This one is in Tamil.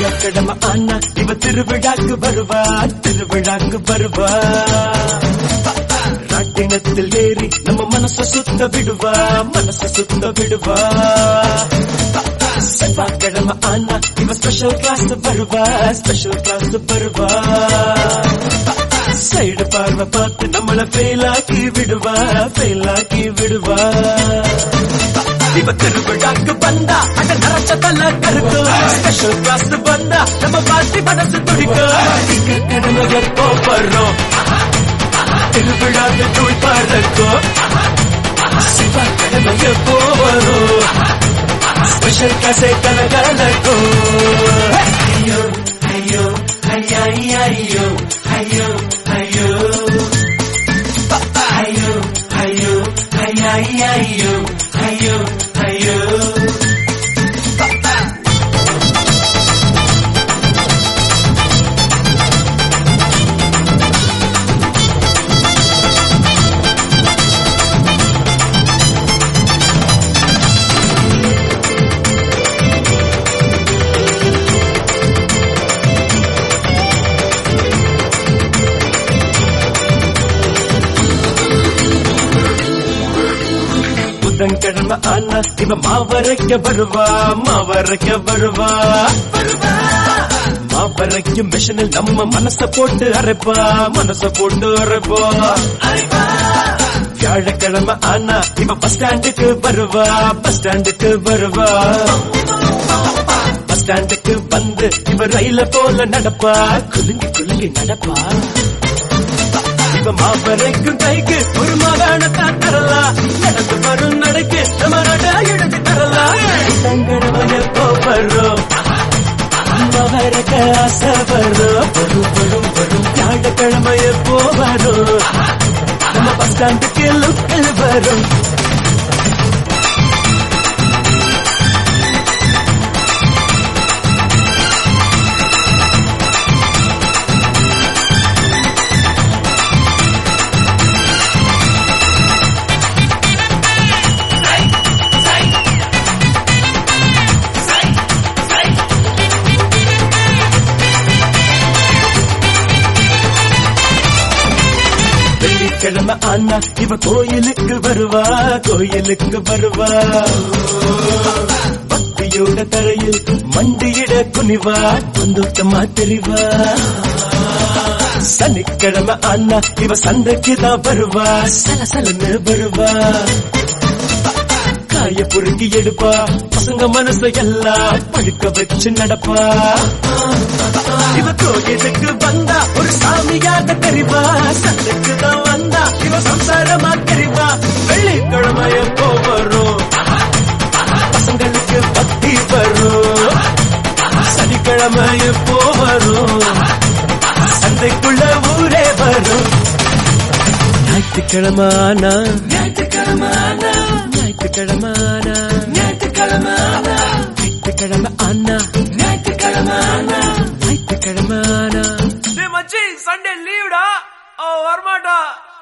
திங்கக்கிழமை ஆனா இவ திருவிழாக்கு வருவா திருவிழாக்கு வருவா ராட்டினத்தில் ஏறி நம்ம மனச சுத்த விடுவா மனச சுத்த விடுவா செவ்வாய்க்கிழமை ஆனா இவ ஸ்பெஷல் கிளாஸ் வருவா ஸ்பெஷல் கிளாஸ் வருவா சைடு பார்வை பார்த்து நம்மள ஃபெயிலாக்கி விடுவா ஃபெயிலாக்கி விடுவா இவ திருவிழாக்கு வந்தா அட நரச்ச தல கருக்கும் ஸ்பெஷல் கிளாஸ் வந்தா நம்ம பாட்டி மனசு துடிக்கும் கடமைய போறோம் திருவிழாக்கு தூள் பறக்கும் சிவா கடமைய போறோம் ஸ்பெஷல் கிளாஸே கலகலக்கும் ஐயோ ஐயோ ஐயா ஐயோ ஐயோ ஐயோ ஐயோ ஐயோ ஐயா ஐயோ ஐயோ ஐயோ புதன்கிழமை ஆனா இவ மாவரைக்க வருவா மாவரைக்க வருவா மாவரைக்கு மிஷினில் நம்ம மனச போட்டு அரைப்பா மனச போட்டு அரைப்பா வியாழக்கிழமை ஆனா இவ பஸ் ஸ்டாண்டுக்கு வருவா பஸ் ஸ்டாண்டுக்கு வருவா பஸ் ஸ்டாண்டுக்கு வந்து இவ ரயில போல நடப்பா குலுங்கி குலுங்கி நடப்பா இவ மாவரைக்கும் கைக்கு ஒரு மகாணத்தான் தரலாம் நடந்து வரும் நடைக்கு நம்ம நட எடுத்து தரலாம் தங்கடமைய போறோம் மகரக்க ஆசை வரும் வரும் வரும் வரும் வியாழக்கிழமைய போவரும் நம்ம பஸ் ஸ்டாண்டுக்கு லுக்கில் வரும் வெள்ளிக்கிழமை ஆனா இவ கோயிலுக்கு வருவா கோயிலுக்கு வருவா பக்தியோட தரையில் மண்டியிட குனிவா குந்துத்தமா தெரிவா சனிக்கிழமை ஆனா இவ சந்தைக்கு தான் வருவா சலசலன்னு வருவா காய பொறுக்கி எடுப்பா பசங்க மனசை எல்லாம் பழுக்க வச்சு நடப்பா இவ கோயிலுக்கு வந்தா ஒரு சாமியாக தெரிவா சந்தைக்கு தான் வந்தா இவ சம்சாரமா தெரிவா வெள்ளிக்கிழமைய போவரும் பசங்களுக்கு பக்தி வரும் சனிக்கிழமைய போவரும் சந்தைக்குள்ள ஊரே வரும் ஞாயிற்றுக்கிழமானா ஞாயிற்றுக்கிழமானா ஞாயிற்றுக்கிழமானா ஞாயிற்றுக்கிழமானா ஞாயிற்றுக்கிழமை ஆனா ஞாயிற்றுக்கிழமானா ஞாயிற்றுக்கிழமானா டேய் மச்சி சண்டே லீவ்டா அவ வரமாட்டா